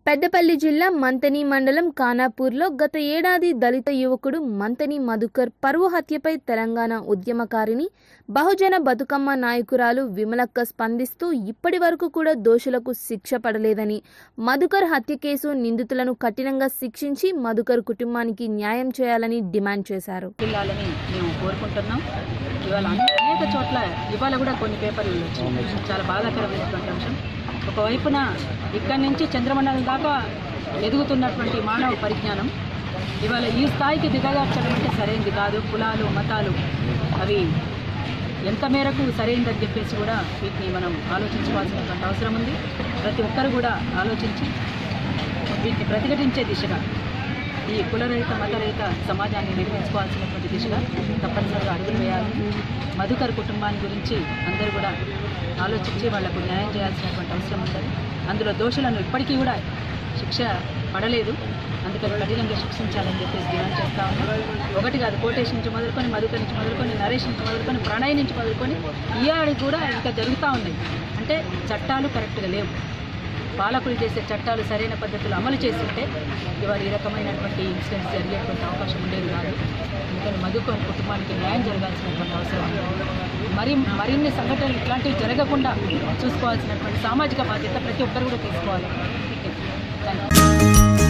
పెద్దపల్లి జిల్లా మంతని మండలం ఖానాపూర్లో గత ఏడాది దళిత యువకుడు మంతని మధుకర్ పరువు హత్యపై తెలంగాణ ఉద్యమకారిణి బహుజన బతుకమ్మ నాయకురాలు విమలక్క స్పందిస్తూ ఇప్పటి వరకు కూడా దోషులకు శిక్ష పడలేదని మధుకర్ హత్య కేసు నిందితులను కఠినంగా శిక్షించి మధుకర్ కుటుంబానికి న్యాయం చేయాలని డిమాండ్ చేశారు పిల్లాలని మేము కోరుకుంటున్నాం ఇవాళ అనేక చోట్ల ఇవాళ కూడా కొన్ని పేపర్లు వచ్చినాయి చాలా బాధాకరమైనటువంటి అంశం ఒకవైపున ఇక్కడి నుంచి చంద్రమండలం దాకా ఎదుగుతున్నటువంటి మానవ పరిజ్ఞానం ఇవాళ ఈ స్థాయికి దిగజార్చడం అంటే సరైనది కాదు కులాలు మతాలు అవి ఎంత మేరకు సరైనదని చెప్పేసి కూడా వీటిని మనం ఆలోచించుకోవాల్సినటువంటి అవసరం ఉంది ప్రతి ఒక్కరు కూడా ఆలోచించి వీటిని ప్రతిఘటించే దిశగా ఈ కులరహిత మతరహిత సమాజాన్ని నిర్మించుకోవాల్సినటువంటి దిశగా తప్పనిసరిగా అడుగులు వేయాలి మధుకర్ కుటుంబాన్ని గురించి అందరూ కూడా ఆలోచించి వాళ్లకు న్యాయం చేయాల్సినటువంటి అవసరం ఉంటుంది అందులో దోషులను ఇప్పటికీ కూడా శిక్ష పడలేదు అందుకని కఠినంగా శిక్షించాలని చెప్పేసి డిమాండ్ చేస్తా ఉన్నాం ఒకటి కాదు కోటేష్ నుంచి మొదలుకొని మధుకర్ నుంచి మొదలుకొని నరేష్ నుంచి మొదలుకొని ప్రణయ్ నుంచి మొదలుకొని ఈయాడికి కూడా ఇంకా జరుగుతూ ఉన్నాయి అంటే చట్టాలు కరెక్ట్గా లేవు పాలకులు చేసే చట్టాలు సరైన పద్ధతిలో అమలు చేస్తుంటే ఇవాళ ఈ రకమైనటువంటి ఇన్సిడెంట్స్ జరిగేటువంటి అవకాశం ఉండేది కాదు అందుకని మధుకొని కుటుంబానికి న్యాయం జరగాల్సినటువంటి అవసరం ఉంది. మరి మరిన్ని సంఘటనలు ఇట్లాంటివి జరగకుండా చూసుకోవాల్సినటువంటి సామాజిక బాధ్యత ప్రతి ఒక్కరు కూడా తీసుకోవాలి థ్యాంక్ యూ